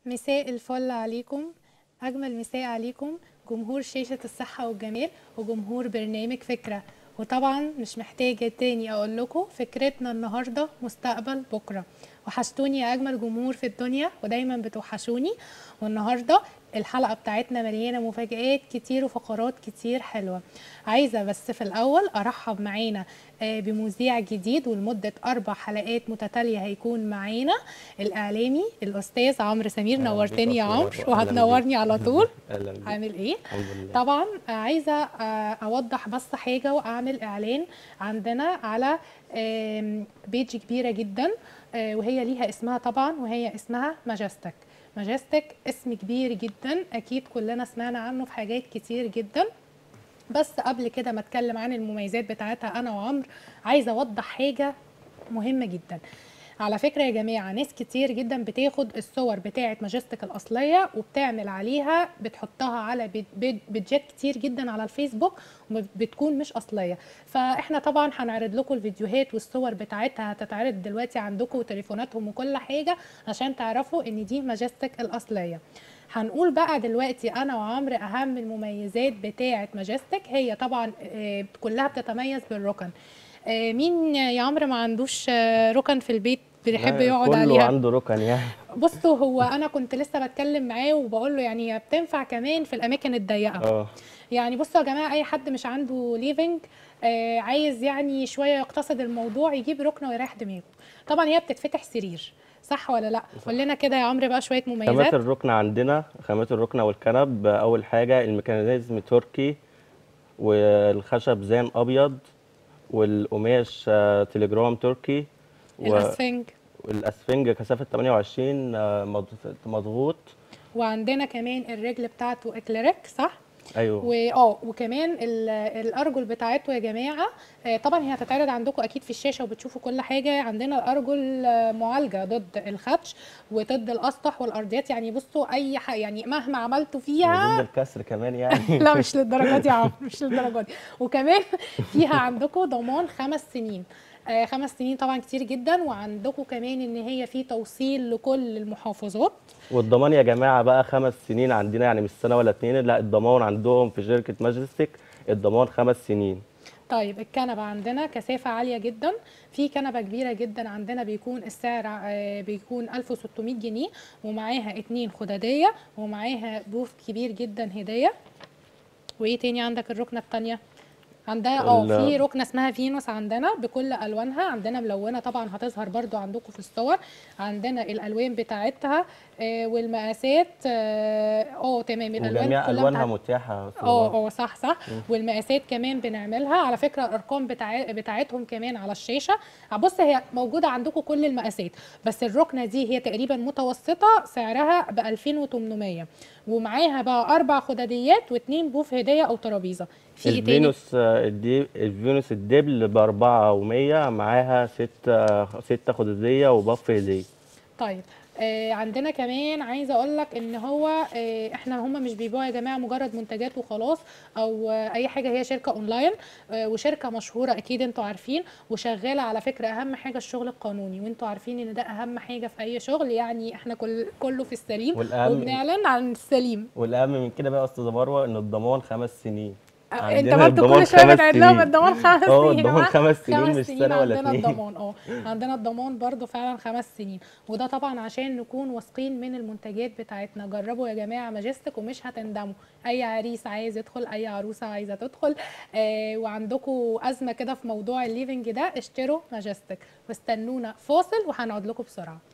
مساء الفل عليكم أجمل مساء عليكم جمهور شاشة الصحة والجمال وجمهور برنامج فكرة وطبعا مش محتاجة تاني أقول لكم فكرتنا النهاردة مستقبل بكرة وحشتوني يا أجمل جمهور في الدنيا ودايما بتوحشوني والنهاردة الحلقة بتاعتنا مليانة مفاجآت كتير وفقرات كتير حلوة عايزة بس في الأول أرحب معانا آه، بمذيع جديد ولمدة أربع حلقات متتالية هيكون معانا الإعلامي الأستاذ عمرو سمير أهلا بك نورتني يا أستاذ عمرو مروة. أهلا وهتنورني بك. على طول اهلا بك عامل إيه؟ الحمد لله طبعا آه، عايزه آه، اوضح بس حاجه واعمل اعلان عندنا على آم، بيج كبيره جدا آه، وهي ليها اسمها طبعا وهي اسمها ماجستك ماجستك اسم كبير جدا اكيد كلنا سمعنا عنه في حاجات كتير جدا بس قبل كده ما اتكلم عن المميزات بتاعتها انا وعمرو عايزه اوضح حاجه مهمه جدا على فكرة يا جماعة ناس كتير جدا بتاخد الصور بتاعة ماجستيك الأصلية وبتعمل عليها بتحطها على بيد- بيد- بيدجات كتير جدا على الفيسبوك وبتكون مش أصلية فإحنا طبعا هنعرض لكم الفيديوهات والصور بتاعتها هتتعرض دلوقتي عندكم وتليفوناتهم وكل حاجة عشان تعرفوا إن دي ماجستيك الأصلية هنقول بقى دلوقتي انا وعمرو اهم المميزات بتاعه ماجستيك هي طبعا آه، كلها بتتميز بالركن آه، مين يا عمرو ما عندوش آه، ركن في البيت بيحب لا، يقعد كله عليها عنده ركن يعني بصوا هو انا كنت لسه بتكلم معاه وبقول له يعني هي بتنفع كمان في الاماكن الضيقه اه يعني بصوا يا جماعه اي حد مش عنده ليفنج آه عايز يعني شويه يقتصد الموضوع يجيب ركنه ويريح دماغه طبعا هي بتتفتح سرير صح ولا لا قول لنا كده يا عمرو بقى شويه خامات مميزات الركن عندنا خامات الركنه والكنب اول حاجه الميكانيزم تركي والخشب زان ابيض والقماش آه، تليجرام تركي و- الاسفنج والاسفنج كثافه 28 آه، مض- مضغوط وعندنا كمان الرجل بتاعته اكليريك صح ايوه واه وكمان ال- الارجل بتاعته يا جماعه آه، طبعا هي هتتعرض عندكم اكيد في الشاشه وبتشوفوا كل حاجه عندنا الارجل آه، معالجه ضد الخدش وضد الاسطح والارضيات يعني بصوا اي حاجه يعني مهما عملتوا فيها ضد الكسر كمان يعني لا مش للدرجه دي يا عم مش للدرجه دي وكمان فيها عندكم ضمان خمس سنين آه خمس سنين طبعا كتير جدا وعندكم كمان ان هي في توصيل لكل المحافظات والضمان يا جماعه بقى خمس سنين عندنا يعني مش سنه ولا اتنين لا الضمان عندهم في شركه ماجستيك الضمان خمس سنين طيب الكنبة عندنا كثافة عالية جدا في كنبة كبيرة جدا عندنا بيكون السعر آه، بيكون 1600 جنيه ومعاها اتنين خدادية ومعاها بوف كبير جدا هدية وايه تاني عندك الركنة التانية عندها اه ال- في ركنه اسمها فينوس عندنا بكل الوانها عندنا ملونه طبعا هتظهر برضو عندكم في الصور عندنا الالوان بتاعتها آه، والمقاسات اه آه، تمام الالوان وجميع كلها الوانها بتاعت- متاحه في اه الموقع. اه صح صح والمقاسات كمان بنعملها على فكره الارقام بتاع بتاعتهم كمان على الشاشه بص هي موجوده عندكم كل المقاسات بس الركنه دي هي تقريبا متوسطه سعرها ب 2800 ومعاها بقى اربع خداديات واثنين بوف هديه او ترابيزه في ايه تاني الفينوس آه، الدي الفينوس الدبل بأربعة ومية معاها ستة ستة خدودية وبف هدية طيب آه عندنا كمان عايزه اقول لك ان هو آه احنا هم مش بيبيعوا يا جماعه مجرد منتجات وخلاص او آه اي حاجه هي شركه اونلاين آه وشركه مشهوره اكيد انتوا عارفين وشغاله على فكره اهم حاجه الشغل القانوني وانتوا عارفين ان ده اهم حاجه في اي شغل يعني احنا كل كله في السليم والأهم- وبنعلن عن السليم والأهم من كده بقى يا أستاذة مروة إن الضمان خمس سنين آه، انت عندنا برضه الضمان كل شويه خمس بتعيد لهم سنين. الضمان خمس اه سنين يا الضمان جماعة. خمس سنين خمس مش سنين سنة ولا عندنا اتنين الضمان اه عندنا الضمان برضو فعلا خمس سنين وده طبعا عشان نكون واثقين من المنتجات بتاعتنا جربوا يا جماعه ماجستيك ومش هتندموا اي عريس عايز يدخل اي عروسه عايزه تدخل آه وعندكم ازمه كده في موضوع الليفنج ده اشتروا ماجستيك واستنونا فاصل وهنقعد لكم بسرعه